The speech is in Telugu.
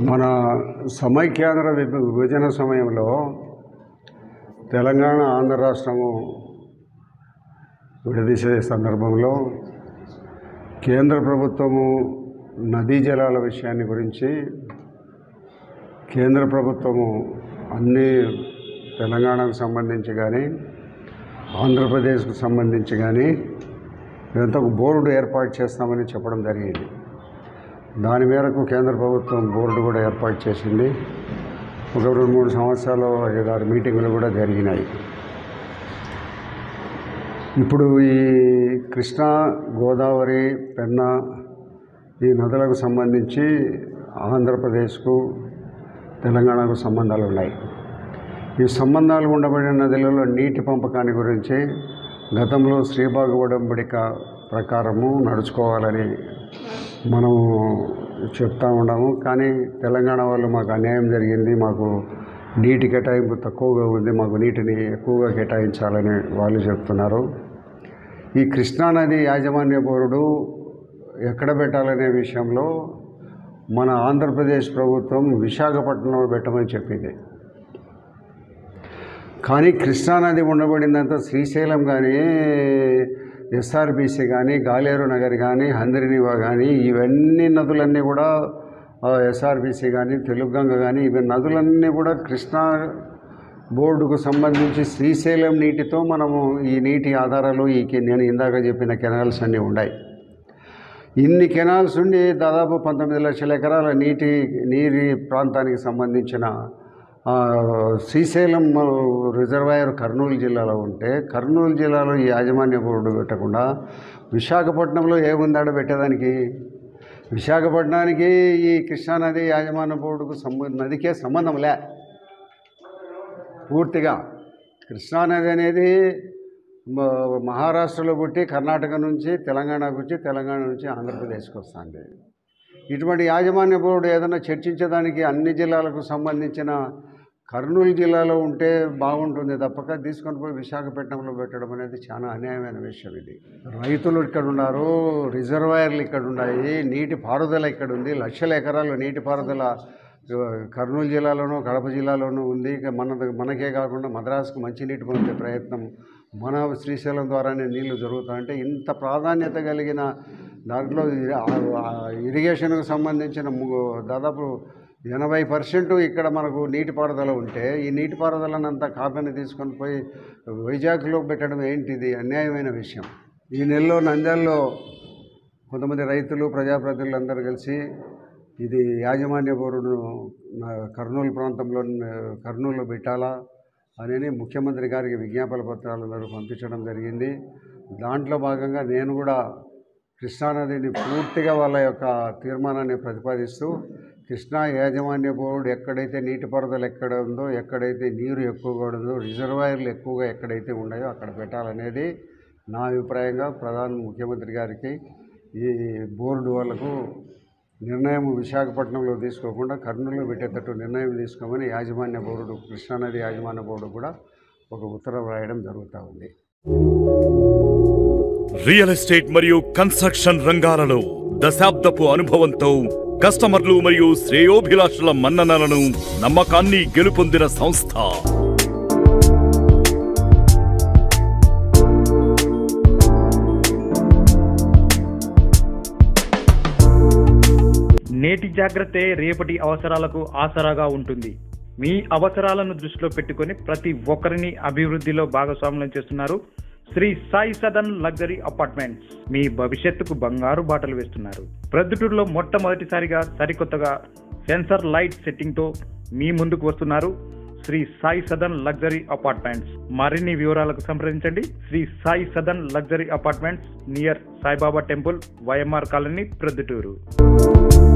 మన సమైక్యాంధ్ర విభ- విభజన సమయంలో తెలంగాణ ఆంధ్ర రాష్ట్రము విడదీసే సందర్భంలో కేంద్ర ప్రభుత్వము నదీ జలాల విషయాన్ని గురించి కేంద్ర ప్రభుత్వము అన్ని తెలంగాణకు సంబంధించి కానీ ఆంధ్రప్రదేశ్కు సంబంధించి కానీ ఇదంతా ఒక బోర్డు ఏర్పాటు చేస్తామని చెప్పడం జరిగింది దాని మేరకు కేంద్ర ప్రభుత్వం బోర్డు కూడా ఏర్పాటు చేసింది ఒక రెండు మూడు సంవత్సరాలు ఐదారు మీటింగులు కూడా జరిగినాయి ఇప్పుడు ఈ కృష్ణా గోదావరి పెన్నా ఈ నదులకు సంబంధించి ఆంధ్రప్రదేశ్కు తెలంగాణకు సంబంధాలు ఉన్నాయి ఈ సంబంధాలు ఉండబడిన నదులలో నీటి పంపకాన్ని గురించి గతంలో శ్రీబాగు ఒడంబడిక ప్రకారము నడుచుకోవాలని మనం చెప్తా ఉన్నాము కానీ తెలంగాణ వాళ్ళు మాకు అన్యాయం జరిగింది మాకు నీటి కేటాయింపు తక్కువగా ఉంది మాకు నీటిని ఎక్కువగా కేటాయించాలని వాళ్ళు చెప్తున్నారు ఈ కృష్ణానది యాజమాన్య బోర్డు ఎక్కడ పెట్టాలనే విషయంలో మన ఆంధ్రప్రదేశ్ ప్రభుత్వం విశాఖపట్నంలో పెట్టమని చెప్పింది కానీ కృష్ణానది ఉండబడిందంతా శ్రీశైలం కానీ ఎస్ఆర్బీసీ కానీ గాలేరు నగర్ కానీ హంద్రినివా కానీ ఇవన్నీ నదులన్నీ కూడా ఎస్ఆర్బీసీ కానీ తెలుగంగ కానీ ఇవి నదులన్నీ కూడా కృష్ణా బోర్డుకు సంబంధించి శ్రీశైలం నీటితో మనము ఈ నీటి ఆధారాలు ఈ కె- నేను ఇందాక చెప్పిన కెనాల్స్ అన్నీ ఉన్నాయి ఇన్ని కెనాల్స్ ఉండి దాదాపు పంతొమ్మిది లక్షల ఎకరాల నీటి నీటి ప్రాంతానికి సంబంధించిన ఆ, శ్రీశైలం రిజర్వాయర్ కర్నూలు జిల్లాలో ఉంటే కర్నూలు జిల్లాలో ఈ యాజమాన్య బోర్డు పెట్టకుండా విశాఖపట్నంలో ఏముందాడో పెట్టేదానికి విశాఖపట్నానికి ఈ కృష్ణానది యాజమాన్య బోర్డుకు సంబ నదికే సంబంధం లే పూర్తిగా కృష్ణానది అనేది మ- మహారాష్ట్రలో పుట్టి కర్ణాటక నుంచి తెలంగాణకు వచ్చి తెలంగాణ నుంచి ఆంధ్రప్రదేశ్కి వస్తుంది ఇటువంటి యాజమాన్య బోర్డు ఏదైనా చర్చించడానికి అన్ని జిల్లాలకు సంబంధించిన కర్నూలు జిల్లాలో ఉంటే బాగుంటుంది తప్పక తీసుకొని పోయి విశాఖపట్నంలో పెట్టడం అనేది చాలా అన్యాయమైన విషయం ఇది రైతులు ఇక్కడ ఉన్నారు రిజర్వాయర్లు ఇక్కడ ఉన్నాయి నీటి పారుదల ఇక్కడ ఉంది లక్షల ఎకరాలు నీటి పారుదల ఆ, కర్నూలు జిల్లాలోనూ కడప జిల్లాలోనూ ఉంది ఇక మన మనకే కాకుండా మద్రాసుకు మంచినీటి పొందే ప్రయత్నం మన శ్రీశైలం ద్వారానే నీళ్లు జరుగుతాయంటే ఇంత ప్రాధాన్యత కలిగిన దాంట్లో ఇ- ఆ- ఆ ఇరిగేషన్కు సంబంధించిన ము- దాదాపు ఎనభై పర్సెంట్ ఇక్కడ మనకు నీటిపారుదల ఉంటే ఈ నీటిపారుదలనంతా కాదని తీసుకొని పోయి వైజాగ్లో పెట్టడం ఏంటిది అన్యాయమైన విషయం ఈ నెలలో నంద్యాలలో కొంతమంది రైతులు ప్రజాప్రతినిధులు అందరూ కలిసి ఇది యాజమాన్య బోర్డును నా కర్నూలు ప్రాంతంలో కర్నూలులో పెట్టాలా అని ముఖ్యమంత్రి గారికి విజ్ఞాపన పత్రాలు అందరూ పంపించడం జరిగింది దాంట్లో భాగంగా నేను కూడా కృష్ణానదిని పూర్తిగా వాళ్ళ యొక్క తీర్మానాన్ని ప్రతిపాదిస్తూ కృష్ణా యాజమాన్య బోర్డు ఎక్కడైతే నీటిపారుదల ఎక్కడ ఉందో ఎక్కడైతే నీరు ఎక్కువగా ఉందో రిజర్వాయర్లు ఎక్కువగా ఎక్కడైతే ఉన్నాయో అక్కడ పెట్టాలనేది నా అభిప్రాయంగా ప్రధాన ముఖ్యమంత్రి గారికి ఈ బోర్డు వాళ్ళకు నిర్ణయం విశాఖపట్నంలో తీసుకోకుండా కర్నూలులో పెట్టేటట్టు నిర్ణయం తీసుకోమని యాజమాన్య బోర్డు కృష్ణానది యాజమాన్య బోర్డు కూడా ఒక ఉత్తరం రాయడం జరుగుతూ ఉంది రియల్ ఎస్టేట్ మరియు కన్స్ట్రక్షన్ రంగాలలో దశాబ్దపు అనుభవంతో కస్టమర్లు మరియు శ్రేయోభిలాషుల మన్ననలను నమ్మకాన్ని గెలుపొందిన సంస్థ నేటి జాగ్రత్తే రేపటి అవసరాలకు ఆసరాగా ఉంటుంది మీ అవసరాలను దృష్టిలో పెట్టుకొని ప్రతి ఒక్కరిని అభివృద్ధిలో భాగస్వాములను చేస్తున్నారు శ్రీ సాయి సదన్ లగ్జరీ అపార్ట్మెంట్స్ మీ భవిష్యత్తుకు బంగారు బాటలు వేస్తున్నారు ప్రొద్దుటూరులో మొట్టమొదటిసారిగా సరికొత్తగా సెన్సర్ లైట్ సెట్టింగ్ తో మీ ముందుకు వస్తున్నారు శ్రీ సాయి సదన్ లగ్జరీ అపార్ట్మెంట్స్ మరిన్ని వివరాలకు సంప్రదించండి Sri Sai Sadan luxury apartments near Saibaba temple YMR colony Proddatur